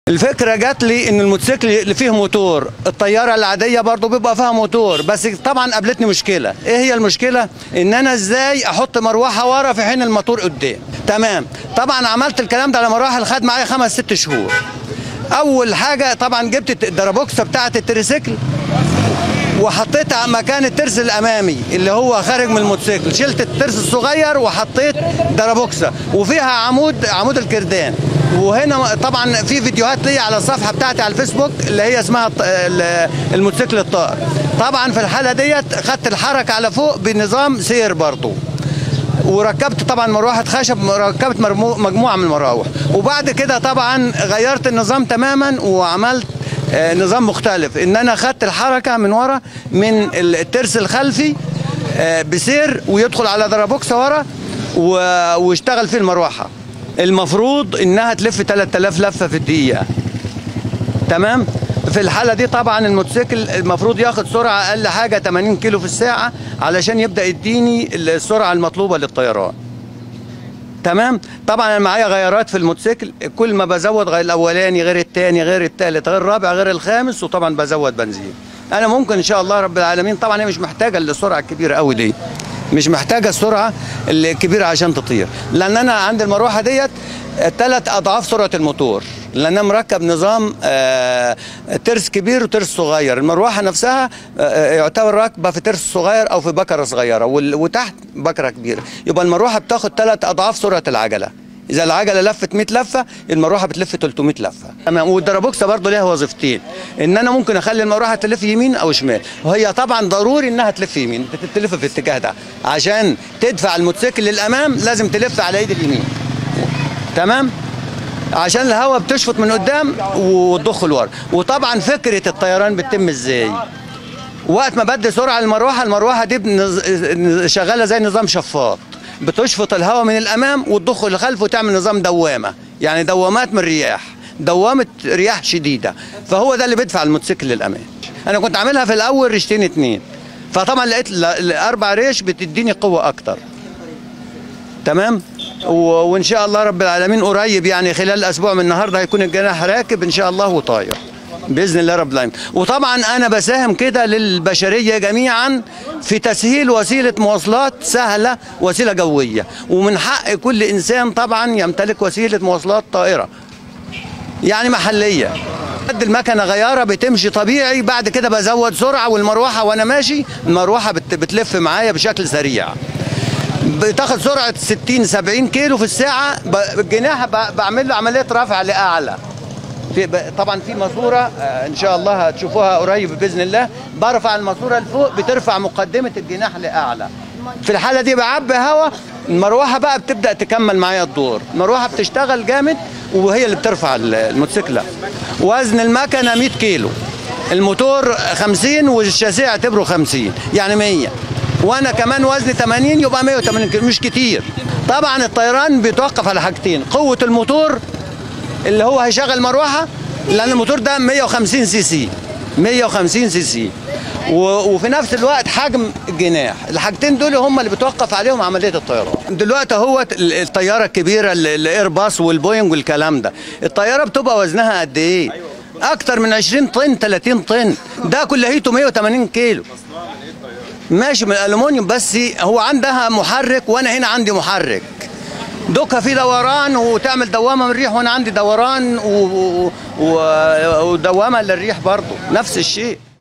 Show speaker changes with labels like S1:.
S1: الفكرة جات لي ان الموتوسيكل اللي فيه موتور الطيارة العادية برضو بيبقى فيها موتور بس طبعا قابلتني مشكلة ايه هي المشكلة ان انا ازاي احط مروحة ورا في حين الموتور قدام تمام طبعا عملت الكلام ده على مراحل خد معايا خمس ست شهور اول حاجة طبعا جبت الدرابوكسة بتاعة التريسيكل وحطيتها مكان الترس الامامي اللي هو خارج من الموتوسيكل شلت الترس الصغير وحطيت درابوكسه وفيها عمود عمود الكردان وهنا طبعا في فيديوهات ليا على الصفحه بتاعتي على الفيسبوك اللي هي اسمها الط- ال- الموتوسيكل الطائر طبعا في الحاله ديت خدت الحركه على فوق بنظام سير برضو وركبت طبعا مروحه خشب ركبت مرمو- مجموعه من المراوح وبعد كده طبعا غيرت النظام تماما وعملت آه، نظام مختلف ان انا خدت الحركه من ورا من الترس الخلفي آه، بسير ويدخل على درابوكسه ورا و- ويشتغل فيه المروحه المفروض انها تلف 3000 لفه في الدقيقه تمام في الحالة دي طبعا الموتوسيكل المفروض ياخد سرعة أقل حاجة 80 كيلو في الساعة علشان يبدأ يديني السرعة المطلوبة للطيران تمام طبعا انا معايا غيارات في الموتوسيكل كل ما بزود غير الاولاني غير الثاني غير الثالث غير الرابع غير الخامس وطبعا بزود بنزين انا ممكن ان شاء الله رب العالمين طبعا هي مش محتاجه السرعه الكبيره قوي دي مش محتاجه السرعه الكبيره عشان تطير لان انا عند المروحه ديت ثلاث اضعاف سرعه الموتور لان انا مركب نظام آه، ترس كبير وترس صغير المروحه نفسها آه، يعتبر راكبه في ترس صغير او في بكره صغيره وال- وتحت بكره كبيره يبقى المروحه بتاخد ثلاث اضعاف سرعه العجله اذا العجله لفت 100 لفه المروحه بتلف 300 لفه تمام والدرابوكسه برضه ليها وظيفتين ان انا ممكن اخلي المروحه تلف يمين او شمال وهي طبعا ضروري انها تلف يمين تلف في الاتجاه ده عشان تدفع الموتوسيكل للامام لازم تلف على ايد اليمين تمام عشان الهواء بتشفط من قدام وتضخ لورا وطبعا فكره الطيران بتتم ازاي وقت ما بدي سرعه المروحه المروحه دي بنز- شغاله زي نظام شفاط بتشفط الهواء من الامام وتضخه للخلف وتعمل نظام دوامه يعني دوامات من الرياح دوامه رياح شديده فهو ده اللي بيدفع الموتوسيكل للامام انا كنت عاملها في الاول ريشتين اتنين فطبعا لقيت ال- الاربع ريش بتديني قوه اكتر تمام و- وان شاء الله رب العالمين قريب يعني خلال اسبوع من النهارده هيكون الجناح راكب ان شاء الله وطاير باذن الله رب العالمين وطبعا انا بساهم كده للبشريه جميعا في تسهيل وسيله مواصلات سهله وسيله جويه ومن حق كل انسان طبعا يمتلك وسيله مواصلات طائره يعني محليه قد المكنه غياره بتمشي طبيعي بعد كده بزود سرعه والمروحه وانا ماشي المروحه بت- بتلف معايا بشكل سريع بتاخد سرعه 60 70 كيلو في الساعه ب- بالجناح ب- بعمل له عمليه رفع لاعلى في ب- طبعا في ماسوره آه، ان شاء الله هتشوفوها قريب باذن الله برفع الماسوره لفوق بترفع مقدمه الجناح لاعلى في الحاله دي بعبي هواء المروحه بقى بتبدا تكمل معايا الدور المروحه بتشتغل جامد وهي اللي بترفع ال- الموتوسيكل وزن المكنه 100 كيلو الموتور 50 والشاسيه اعتبره 50 يعني 100 وانا كمان وزني 80 يبقى 180 كيلو مش كتير طبعا الطيران بيتوقف على حاجتين قوه الموتور اللي هو هيشغل مروحه لان الموتور ده 150 سي سي 150 سي سي و- وفي نفس الوقت حجم الجناح الحاجتين دول هم اللي بتوقف عليهم عمليه الطيران دلوقتي هو الطياره الكبيره ال- الاير باص والبوينج والكلام ده الطياره بتبقى وزنها قد ايه اكتر من 20 طن 30 طن ده كليته 180 كيلو ماشي من الالومنيوم بس هو عندها محرك وانا هنا عندي محرك دوكها في دوران وتعمل دوامه من الريح وانا عندي دوران و... و... و... ودوامه للريح برضه نفس الشيء